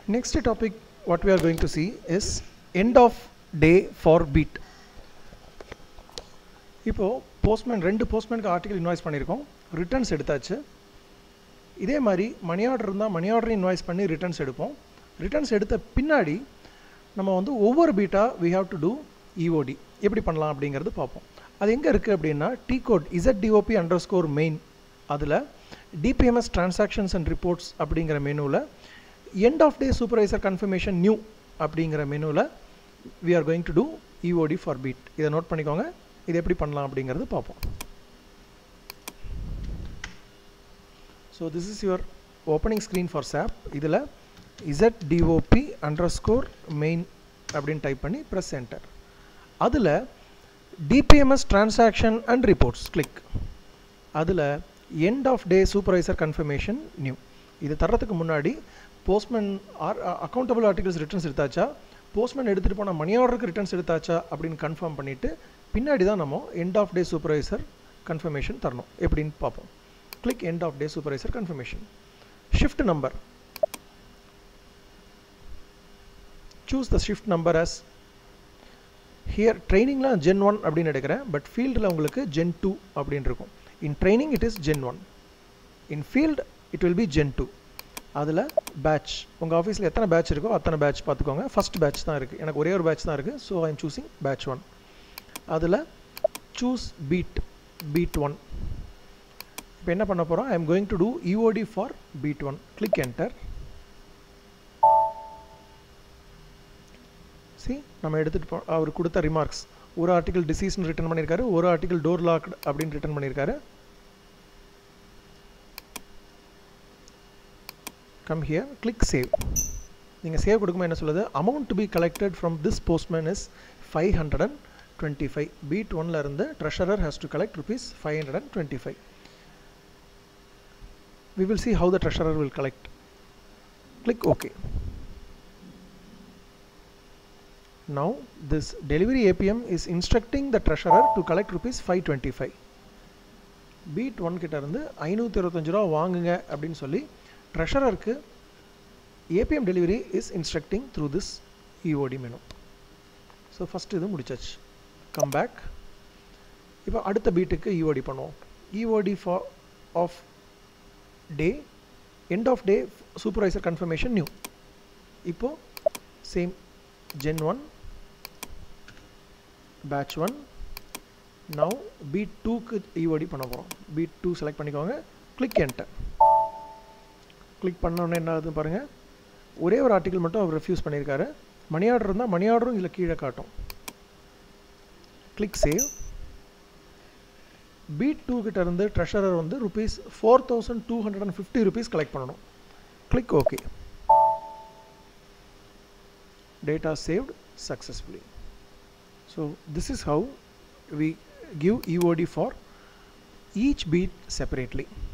Next topic what we are going to see is end of day for beat. இப்போ postman ரெண்டு போஸ்ட்மேனுக்கு article invoice பண்ணியிருக்கோம் returns எடுத்தாச்சு இதே மாதிரி மணி ஆர்டர் இருந்தால் மணி ஆர்டர் இன்வாய்ஸ் பண்ணி ரிட்டர்ன்ஸ் எடுப்போம் ரிட்டர்ன்ஸ் எடுத்த பின்னாடி நம்ம வந்து ஒவ்வொரு பீட்டா we have to do EOD எப்படி பண்ணலாம் அப்படிங்கிறது பார்ப்போம் அது எங்கே இருக்குது அப்படின்னா T code Z DOP underscore main அதில் டிபிஎம்எஸ் டிரான்சாக்ஷன்ஸ் அண்ட் ரிப்போர்ட்ஸ் அப்படிங்கிற மெனுவில் end of day supervisor confirmation new அப்படிங்கிற மெனுவில் we are going to do EOD for beat இதை நோட் பண்ணிக்கோங்க இது எப்படி பண்ணலாம் அப்படிங்கிறது பார்ப்போம் so this is your opening screen for SAP இதில் Z DOP underscore main அப்படின்னு டைப் பண்ணி ப்ரெஸ் என்டர் அதில் DPMS transaction and reports click அதில் end of day supervisor confirmation new இது தர்றதுக்கு முன்னாடி postman are accountable articles returns எடுத்தாச்சா postman எடுத்துகிட்டு போன மணி ஆர்டருக்கு ரிட்டர்ன்ஸ் எடுத்தாச்சா அப்படின்னு கன்ஃபார்ம் பண்ணிவிட்டு பின்னாடி தான் நம்ம end of day supervisor confirmation தரணும் எப்படின்னு பார்ப்போம் click end of day supervisor confirmation shift number choose the shift number as here ட்ரைனிங்கில் ஜென் ஒன் அப்படின்னு எடுக்கிறேன் பட் ஃபீல்டில் உங்களுக்கு ஜென் டூ அப்படின்னு இருக்கும் in training it is gen one in field it will be gen two அதில் batch உங்கள் ஆஃபீஸில் எத்தனை பேட்ச் இருக்கோ அத்தனை பேட்ச் பார்த்துக்கோங்க ஃபஸ்ட் பேட்ச் தான் இருக்குது எனக்கு ஒரே ஒரு பேட்ச் தான் இருக்குது so I am choosing batch one அதில் சூஸ் பீட் பீட் ஒன் இப்போ என்ன பண்ண போகிறோம் I am going to do EOD for beat one click enter see நம்ம எடுத்துகிட்டு போ அவர் கொடுத்த ரிமார்க்ஸ் ஒரு ஆர்டிகல் டிசீஸ்னு ரிட்டர்ன் பண்ணியிருக்காரு ஒரு ஆர்டிகல் டோர் லாக்டு அப்படின்னு ரிட்டர்ன் பண்ணியிருக்காரு கம் ஹியர் கிளிக் சேவ் நீங்கள் சேவ் கொடுக்கும்போது என்ன சொல்லுது amount to be collected from this postman is five hundred and twenty five beat ஒன்ல இருந்து treasurer has to collect rupees five hundred and twenty five we will see how the treasurer will collect click okay now this delivery APM is instructing the treasurer to collect rupees 525 beat one கிட்ட இருந்து ஐநூற்றி இருபத்தஞ்சு ரூபா வாங்குங்க அப்படின்னு சொல்லி ட்ரெஷரருக்கு APM delivery is instructing through this EOD menu so first இது முடிச்சாச்சு கம் பேக் இப்போ அடுத்த பீட்டுக்கு இஓடி பண்ணுவோம் EOD for of day end of day supervisor confirmation new இப்போது same gen 1 batch 1 now beat 2 க்கு EOD பண்ண போகிறோம் beat 2 செலக்ட் பண்ணிக்கோங்க click enter click பண்ண உடனே என்ன ஆகுது பாருங்கள் ஒரே ஒரு ஆர்டிகல் மட்டும் அவர் ரெஃப்யூஸ் பண்ணியிருக்காரு மணி ஆர்டர் இருந்தால் மணி ஆர்டரும் இதில் கீழே காட்டும் கிளிக் சேவ் பீட் டூ கிட்ட இருந்து ட்ரெஷரர் வந்து rupees four thousand two hundred and fifty rupees collect பண்ணணும் click okay data saved successfully. So this is how we give EOD for each beat separately.